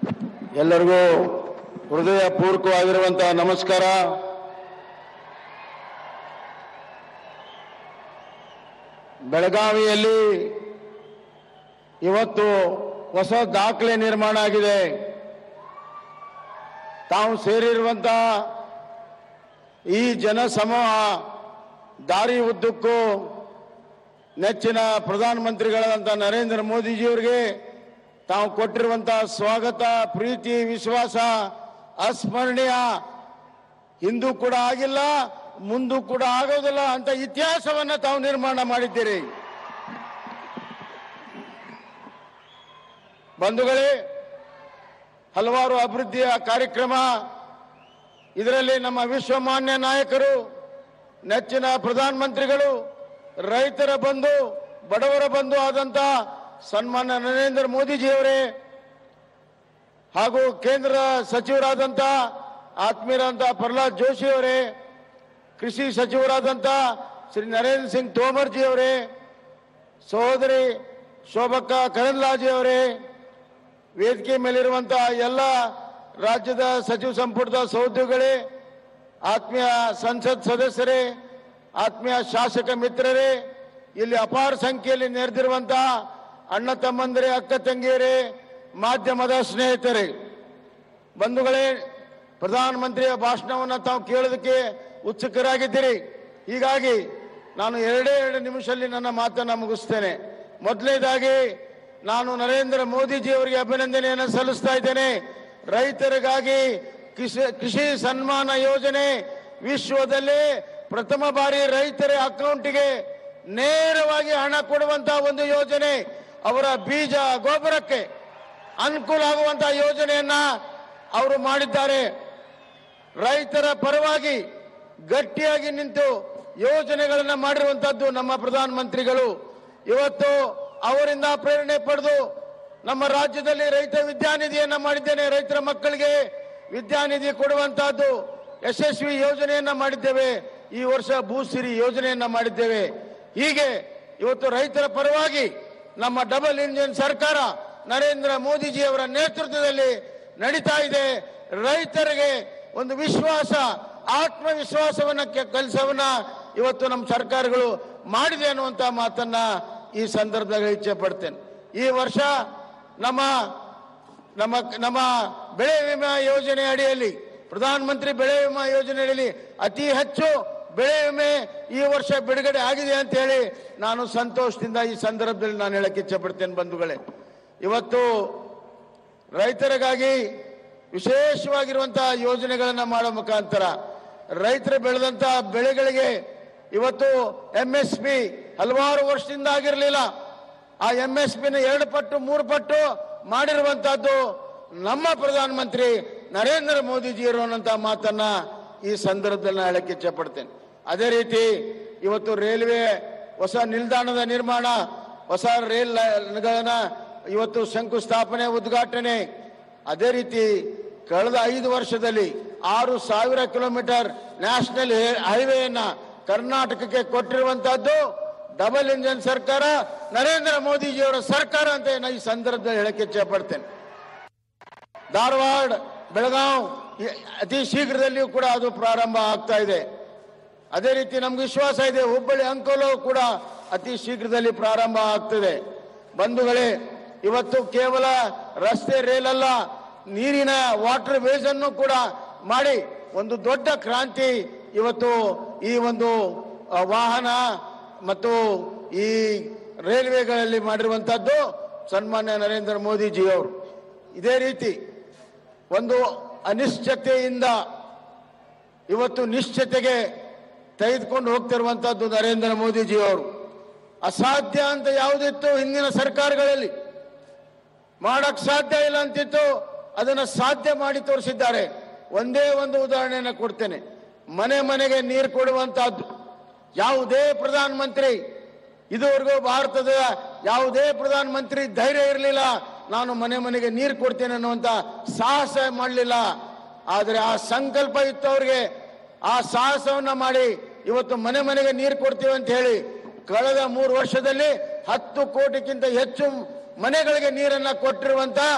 ಎಲ್ಲರಿಗೂ ಹೃದಯ ಪೂರ್ವಕವಾಗಿರುವಂತಹ ನಮಸ್ಕಾರ ಬೆಳಗಾವಿಯಲ್ಲಿ ಇವತ್ತು ಹೊಸ ದಾಖಲೆ ನಿರ್ಮಾಣ ಆಗಿದೆ ತಾವು ಸೇರಿರುವಂತಹ ಈ ಜನಸಮೂಹ ದಾರಿ ಉದ್ದಕ್ಕೂ ನೆಚ್ಚಿನ ಪ್ರಧಾನಮಂತ್ರಿಗಳಾದಂಥ ನರೇಂದ್ರ ಮೋದಿಜಿಯವರಿಗೆ ತಾವು ಕೊಟ್ಟಿರುವಂತಹ ಸ್ವಾಗತ ಪ್ರೀತಿ ವಿಶ್ವಾಸ ಅಸ್ಮರಣೀಯ ಹಿಂದೂ ಕೂಡ ಆಗಿಲ್ಲ ಮುಂದೂ ಕೂಡ ಆಗೋದಿಲ್ಲ ಅಂತ ಇತಿಹಾಸವನ್ನ ತಾವು ನಿರ್ಮಾಣ ಮಾಡಿದ್ದೀರಿ ಬಂಧುಗಳೇ ಹಲವಾರು ಅಭಿವೃದ್ಧಿಯ ಕಾರ್ಯಕ್ರಮ ಇದರಲ್ಲಿ ನಮ್ಮ ವಿಶ್ವಮಾನ್ಯ ನಾಯಕರು ನೆಚ್ಚಿನ ಪ್ರಧಾನಮಂತ್ರಿಗಳು ರೈತರ ಬಂಧು ಬಡವರ ಬಂಧು ಆದಂತ ಸನ್ಮಾನ್ಯ ನರೇಂದ್ರ ಮೋದಿಜಿಯವರೇ ಹಾಗೂ ಕೇಂದ್ರ ಸಚಿವರಾದಂಥ ಆತ್ಮೀಯರಾದಂಥ ಪ್ರಹ್ಲಾದ್ ಜೋಶಿ ಅವರೇ ಕೃಷಿ ಸಚಿವರಾದಂಥ ಶ್ರೀ ನರೇಂದ್ರ ಸಿಂಗ್ ತೋಮರ್ಜಿ ಅವರೇ ಸಹೋದರಿ ಶೋಭಕ್ಕ ಕರಂದ್ಲಾಜೆ ಅವರೇ ವೇದಿಕೆ ಮೇಲಿರುವಂಥ ಎಲ್ಲ ರಾಜ್ಯದ ಸಚಿವ ಸಂಪುಟದ ಸಹೋದ್ಯೋಗಿಗಳೇ ಆತ್ಮೀಯ ಸಂಸತ್ ಸದಸ್ಯರೇ ಆತ್ಮೀಯ ಶಾಸಕ ಮಿತ್ರರೇ ಇಲ್ಲಿ ಅಪಾರ ಸಂಖ್ಯೆಯಲ್ಲಿ ನೆರೆದಿರುವಂತಹ ಅಣ್ಣ ತಮ್ಮಂದಿರೇ ಅಕ್ಕ ತಂಗಿಯರೇ ಮಾಧ್ಯಮದ ಸ್ನೇಹಿತರೇ ಬಂಧುಗಳೇ ಪ್ರಧಾನಮಂತ್ರಿಯ ಭಾಷಣವನ್ನು ತಾವು ಕೇಳೋದಕ್ಕೆ ಉತ್ಸುಕರಾಗಿದ್ದೀರಿ ಹೀಗಾಗಿ ನಾನು ಎರಡೇ ಎರಡು ನಿಮಿಷದಲ್ಲಿ ನನ್ನ ಮಾತನ್ನು ಮುಗಿಸ್ತೇನೆ ಮೊದಲನೇದಾಗಿ ನಾನು ನರೇಂದ್ರ ಮೋದಿಜಿ ಅವರಿಗೆ ಅಭಿನಂದನೆಯನ್ನು ಸಲ್ಲಿಸ್ತಾ ಇದ್ದೇನೆ ರೈತರಿಗಾಗಿ ಕೃಷಿ ಕೃಷಿ ಸನ್ಮಾನ ಯೋಜನೆ ವಿಶ್ವದಲ್ಲೇ ಪ್ರಥಮ ಬಾರಿ ರೈತರ ಅಕೌಂಟಿಗೆ ನೇರವಾಗಿ ಹಣ ಕೊಡುವಂತಹ ಒಂದು ಯೋಜನೆ ಅವರ ಬೀಜ ಗೊಬ್ಬರಕ್ಕೆ ಅನುಕೂಲ ಆಗುವಂತಹ ಯೋಜನೆಯನ್ನ ಅವರು ಮಾಡಿದ್ದಾರೆ ರೈತರ ಪರವಾಗಿ ಗಟ್ಟಿಯಾಗಿ ನಿಂತು ಯೋಜನೆಗಳನ್ನ ಮಾಡಿರುವಂತದ್ದು ನಮ್ಮ ಪ್ರಧಾನಮಂತ್ರಿಗಳು ಇವತ್ತು ಅವರಿಂದ ಪ್ರೇರಣೆ ಪಡೆದು ನಮ್ಮ ರಾಜ್ಯದಲ್ಲಿ ರೈತ ವಿದ್ಯಾನಿಧಿಯನ್ನ ಮಾಡಿದ್ದೇನೆ ರೈತರ ಮಕ್ಕಳಿಗೆ ವಿದ್ಯಾನಿಧಿ ಕೊಡುವಂತಹದ್ದು ಯಶಸ್ವಿ ಯೋಜನೆಯನ್ನ ಮಾಡಿದ್ದೇವೆ ಈ ವರ್ಷ ಭೂಸಿರಿ ಯೋಜನೆಯನ್ನ ಮಾಡಿದ್ದೇವೆ ಹೀಗೆ ಇವತ್ತು ರೈತರ ಪರವಾಗಿ ನಮ್ಮ ಡಬಲ್ ಇಂಜಿನ್ ಸರ್ಕಾರ ನರೇಂದ್ರ ಮೋದಿಜಿ ಅವರ ನೇತೃತ್ವದಲ್ಲಿ ನಡೀತಾ ಇದೆ ರೈತರಿಗೆ ಒಂದು ವಿಶ್ವಾಸ ಆತ್ಮವಿಶ್ವಾಸವನ್ನ ಕೆಲಸವನ್ನ ಇವತ್ತು ನಮ್ಮ ಸರ್ಕಾರಗಳು ಮಾಡಿದೆ ಅನ್ನುವಂತ ಮಾತನ್ನ ಈ ಸಂದರ್ಭದಲ್ಲಿ ಇಚ್ಛೆ ಪಡ್ತೇನೆ ಈ ವರ್ಷ ನಮ್ಮ ನಮ್ಮ ನಮ್ಮ ಬೆಳೆ ವಿಮಾ ಯೋಜನೆ ಅಡಿಯಲ್ಲಿ ಪ್ರಧಾನಮಂತ್ರಿ ಬೆಳೆ ವಿಮಾ ಯೋಜನೆ ಅಡಿಯಲ್ಲಿ ಅತಿ ಹೆಚ್ಚು ಬೆಳೆ ವಿಮೆ ಈ ವರ್ಷ ಬಿಡುಗಡೆ ಆಗಿದೆ ಅಂತ ಹೇಳಿ ನಾನು ಸಂತೋಷದಿಂದ ಈ ಸಂದರ್ಭದಲ್ಲಿ ನಾನು ಹೇಳಕ್ಕೆ ಇಚ್ಛೆ ಪಡ್ತೇನೆ ಬಂಧುಗಳೇ ಇವತ್ತು ರೈತರಿಗಾಗಿ ವಿಶೇಷವಾಗಿರುವಂತಹ ಯೋಜನೆಗಳನ್ನ ಮಾಡೋ ಮುಖಾಂತರ ರೈತರು ಬೆಳೆದಂತಹ ಬೆಳೆಗಳಿಗೆ ಇವತ್ತು ಎಂ ಎಸ್ ಪಿ ಹಲವಾರು ವರ್ಷದಿಂದ ಆಗಿರಲಿಲ್ಲ ಆ ಎಂ ಎಸ್ ಪಿನ ಎರಡು ಪಟ್ಟು ಮೂರು ಪಟ್ಟು ಮಾಡಿರುವಂತಹದ್ದು ನಮ್ಮ ಪ್ರಧಾನಮಂತ್ರಿ ನರೇಂದ್ರ ಮೋದಿಜಿ ಇರುವಂತಹ ಮಾತನ್ನ ಈ ಸಂದರ್ಭದಲ್ಲಿ ನಾನು ಹೇಳಕ್ಕೆ ಇಚ್ಛೆ ಪಡ್ತೇನೆ ಅದೇ ರೀತಿ ಇವತ್ತು ರೈಲ್ವೆ ಹೊಸ ನಿಲ್ದಾಣದ ನಿರ್ಮಾಣ ಹೊಸ ರೈಲ್ ಲೈನ್ಗಳನ್ನ ಇವತ್ತು ಶಂಕುಸ್ಥಾಪನೆ ಉದ್ಘಾಟನೆ ಅದೇ ರೀತಿ ಕಳೆದ ಐದು ವರ್ಷದಲ್ಲಿ ಆರು ಸಾವಿರ ಕಿಲೋಮೀಟರ್ ನ್ಯಾಷನಲ್ ಹೈವೇಯನ್ನ ಕರ್ನಾಟಕಕ್ಕೆ ಕೊಟ್ಟಿರುವಂತಹದ್ದು ಡಬಲ್ ಇಂಜಿನ್ ಸರ್ಕಾರ ನರೇಂದ್ರ ಮೋದಿಜಿಯವರ ಸರ್ಕಾರ ಅಂತ ನಾನು ಈ ಸಂದರ್ಭದಲ್ಲಿ ಹೇಳಕ್ಕೆ ಇಚ್ಛೆ ಪಡ್ತೇನೆ ಧಾರವಾಡ ಬೆಳಗಾವ್ ಈ- ಅತಿ ಶೀಘ್ರದಲ್ಲಿಯೂ ಕೂಡ ಅದು ಪ್ರಾರಂಭ ಆಗ್ತಾ ಇದೆ ಅದೇ ರೀತಿ ನಮ್ಗೆ ವಿಶ್ವಾಸ ಇದೆ ಹುಬ್ಬಳ್ಳಿ ಅಂಕೋಲವು ಕೂಡ ಅತಿ ಶೀಘ್ರದಲ್ಲಿ ಪ್ರಾರಂಭ ಆಗ್ತದೆ ಬಂಧುಗಳೇ ಇವತ್ತು ಕೇವಲ ರಸ್ತೆ ರೈಲ್ ಅಲ್ಲ ನೀರಿನ ವಾಟರ್ ವೇಸ್ ಅನ್ನು ಕೂಡ ಮಾಡಿ ಒಂದು ದೊಡ್ಡ ಕ್ರಾಂತಿ ಇವತ್ತು ಈ ಒಂದು ಆ, ವಾಹನ ಮತ್ತು ಈ ರೈಲ್ವೆಗಳಲ್ಲಿ ಮಾಡಿರುವಂತಹದ್ದು ಸನ್ಮಾನ್ಯ ನರೇಂದ್ರ ಮೋದಿಜಿಯವರು ಇದೇ ರೀತಿ ಒಂದು ಅನಿಶ್ಚಿತೆಯಿಂದ ಇವತ್ತು ನಿಶ್ಚಿತೆಗೆ ತೆಗೆದುಕೊಂಡು ಹೋಗ್ತಿರುವಂತಹದ್ದು ನರೇಂದ್ರ ಮೋದಿಜಿ ಅವರು ಅಸಾಧ್ಯ ಅಂತ ಯಾವುದಿತ್ತು ಹಿಂದಿನ ಸರ್ಕಾರಗಳಲ್ಲಿ ಮಾಡಕ್ ಸಾಧ್ಯ ಇಲ್ಲ ಅಂತಿತ್ತು ಅದನ್ನ ಸಾಧ್ಯ ಮಾಡಿ ತೋರಿಸಿದ್ದಾರೆ ಒಂದೇ ಒಂದು ಉದಾಹರಣೆಯನ್ನು ಕೊಡ್ತೇನೆ ಮನೆ ಮನೆಗೆ ನೀರು ಕೊಡುವಂತಹದ್ದು ಯಾವುದೇ ಪ್ರಧಾನಮಂತ್ರಿ ಇದುವರೆಗೂ ಭಾರತದ ಯಾವುದೇ ಪ್ರಧಾನಮಂತ್ರಿ ಧೈರ್ಯ ಇರಲಿಲ್ಲ ನಾನು ಮನೆ ಮನೆಗೆ ನೀರು ಕೊಡ್ತೇನೆ ಅನ್ನುವಂತ ಸಾಹಸ ಮಾಡಲಿಲ್ಲ ಆದರೆ ಆ ಸಂಕಲ್ಪ ಇತ್ತು ಅವ್ರಿಗೆ ಆ ಸಾಹಸವನ್ನ ಮಾಡಿ ಇವತ್ತು ಮನೆ ಮನೆಗೆ ನೀರು ಕೊಡ್ತೀವಿ ಅಂತ ಹೇಳಿ ಕಳೆದ ಮೂರು ವರ್ಷದಲ್ಲಿ ಹತ್ತು ಕೋಟಿಗಿಂತ ಹೆಚ್ಚು ಮನೆಗಳಿಗೆ ನೀರನ್ನ ಕೊಟ್ಟಿರುವಂತ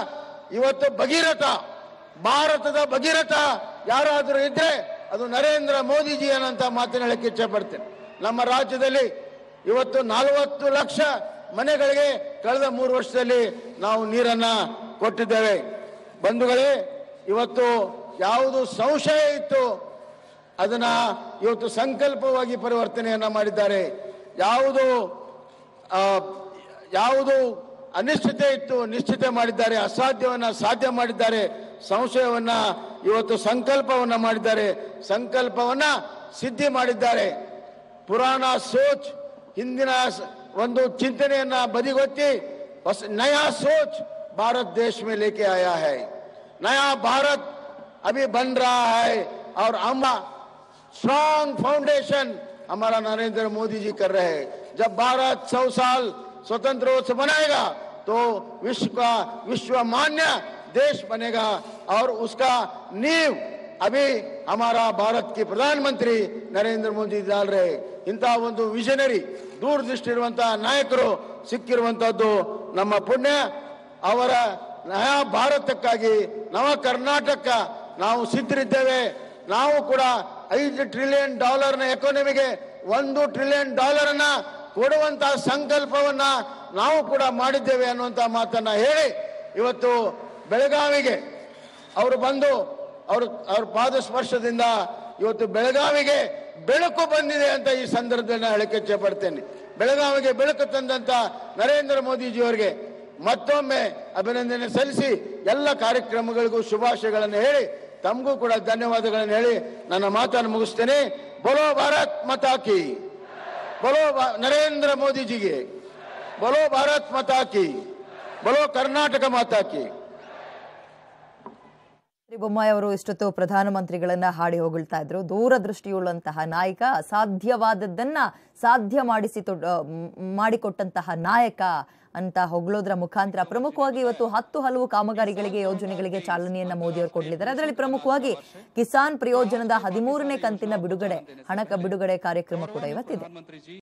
ಇವತ್ತು ಭಗೀರಥ ಭಾರತದ ಭಗೀರಥ ಯಾರಾದರೂ ಇದ್ರೆ ಅದು ನರೇಂದ್ರ ಮೋದಿಜಿ ಅನ್ನಂತ ಮಾತಿನ ಹೇಳಕ್ಕೆ ಇಚ್ಛೆ ಪಡ್ತೇನೆ ನಮ್ಮ ರಾಜ್ಯದಲ್ಲಿ ಇವತ್ತು ನಲವತ್ತು ಲಕ್ಷ ಮನೆಗಳಿಗೆ ಕಳೆದ ಮೂರು ವರ್ಷದಲ್ಲಿ ನಾವು ನೀರನ್ನ ಕೊಟ್ಟಿದ್ದೇವೆ ಬಂಧುಗಳೇ ಇವತ್ತು ಯಾವುದು ಸಂಶಯ ಇತ್ತು ಅದನ್ನ ಇವತ್ತು ಸಂಕಲ್ಪವಾಗಿ ಪರಿವರ್ತನೆಯನ್ನ ಮಾಡಿದ್ದಾರೆ ಯಾವುದು ಆ, ಯಾವುದು ಅನಿಶ್ಚಿತೆ ಇತ್ತು ನಿಶ್ಚಿತ ಮಾಡಿದ್ದಾರೆ ಅಸಾಧ್ಯವನ್ನ ಸಾಧ್ಯ ಮಾಡಿದ್ದಾರೆ ಸಂಶಯವನ್ನ ಇವತ್ತು ಸಂಕಲ್ಪವನ್ನ ಮಾಡಿದ್ದಾರೆ ಸಂಕಲ್ಪವನ್ನ ಸಿದ್ಧಿ ಮಾಡಿದ್ದಾರೆ ಪುರಾಣ ಸೋಚ್ ಹಿಂದಿನ ಸ- ಒಂದು ಚಿಂತನೆಯನ್ನ ಬದಿಗೊತ್ತಿ ಹೊಸ ನಯಾ सोच भारत देश में लेके आया है नया भारत अभी बन रहा है और हम स्ट्रॉन्ग फाउंडेशन हमारा नरेंद्र मोदी जी कर रहे हैं जब भारत सौ साल स्वतंत्र बनाएगा तो विश्व का विश्व मान्य देश बनेगा और उसका नींव अभी हमारा भारत के प्रधानमंत्री नरेंद्र मोदी डाल रहे ಇಂತಹ ಒಂದು ವಿಷನರಿ ದೂರದೃಷ್ಟಿ ಇರುವಂತಹ ನಾಯಕರು ಸಿಕ್ಕಿರುವಂತಹದ್ದು ನಮ್ಮ ಪುಣ್ಯ ಅವರ ನಯ ಭಾರತಕ್ಕಾಗಿ ನವ ಕರ್ನಾಟಕ ನಾವು ಸಿದ್ಧರಿದ್ದೇವೆ ನಾವು ಕೂಡ ಐದು ಟ್ರಿಲಿಯನ್ ಡಾಲರ್ನ ಎಕಾನಮಿಗೆ ಒಂದು ಟ್ರಿಲಿಯನ್ ಡಾಲರ್ ಅನ್ನ ಕೊಡುವಂತಹ ಸಂಕಲ್ಪವನ್ನ ನಾವು ಕೂಡ ಮಾಡಿದ್ದೇವೆ ಅನ್ನುವಂತಹ ಮಾತನ್ನ ಹೇಳಿ ಇವತ್ತು ಬೆಳಗಾವಿಗೆ ಅವರು ಬಂದು ಅವರು ಅವ್ರ ಪಾದ ಸ್ಪರ್ಶದಿಂದ ಇವತ್ತು ಬೆಳಗಾವಿಗೆ ಬೆಳಕು ಬಂದಿದೆ ಅಂತ ಈ ಸಂದರ್ಭದಲ್ಲಿ ನಾನು ಹೇಳಕ್ಕೆ ಇಚ್ಛೆ ಪಡ್ತೇನೆ ಬೆಳಗಾವಿಗೆ ಬೆಳಕು ತಂದಂತ ನರೇಂದ್ರ ಮೋದಿಜಿ ಅವರಿಗೆ ಮತ್ತೊಮ್ಮೆ ಅಭಿನಂದನೆ ಸಲ್ಲಿಸಿ ಎಲ್ಲ ಕಾರ್ಯಕ್ರಮಗಳಿಗೂ ಶುಭಾಶಯಗಳನ್ನು ಹೇಳಿ ತಮಗೂ ಕೂಡ ಧನ್ಯವಾದಗಳನ್ನು ಹೇಳಿ ನನ್ನ ಮಾತನ್ನು ಮುಗಿಸ್ತೇನೆ ಬೋಲೋ ಭಾರತ್ ಮತಾ ಕಿ ಬೋಲೋ ಭಾ- ನರೇಂದ್ರ ಮೋದಿಜಿಗೆ ಬೋಲೋ ಭಾರತ್ ಮತಾ ಕಿ ಬೋಲೋ ಕರ್ನಾಟಕ ಮಾತಾ ಕಿ ಶ್ರೀ ಬೊಮ್ಮಾಯಿ ಅವರು ಇಷ್ಟೊತ್ತು ಪ್ರಧಾನಮಂತ್ರಿಗಳನ್ನ ಹಾಡಿ ಹೊಗಳ್ತಾ ಇದ್ರು ದೂರದೃಷ್ಟಿಯುಳ್ಳಂತಹ ನಾಯಕ ಅಸಾಧ್ಯವಾದದ್ದನ್ನ ಸಾಧ್ಯ ಮಾಡಿಸಿ ತೊಡ್- ಆ, ಮ್- ಮಾಡಿಕೊಟ್ಟಂತಹ ನಾಯಕ ಅಂತ ಹೊಗಳೋದ್ರ ಮುಖಾಂತರ ಪ್ರಮುಖವಾಗಿ ಇವತ್ತು ಹತ್ತು ಹಲವು ಕಾಮಗಾರಿಗಳಿಗೆ ಯೋಜನೆಗಳಿಗೆ ಚಾಲನೆಯನ್ನ ಮೋದಿ ಅವರು ಕೊಡಲಿದ್ದಾರೆ ಅದರಲ್ಲಿ ಪ್ರಮುಖವಾಗಿ ಕಿಸಾನ್ ಪ್ರಯೋಜನದ ಹದಿಮೂರನೇ ಕಂತಿನ ಬಿಡುಗಡೆ ಹಣ ಬಿಡುಗಡೆ ಕಾರ್ಯಕ್ರಮ ಕೂಡ ಇವತ್ತಿದೆ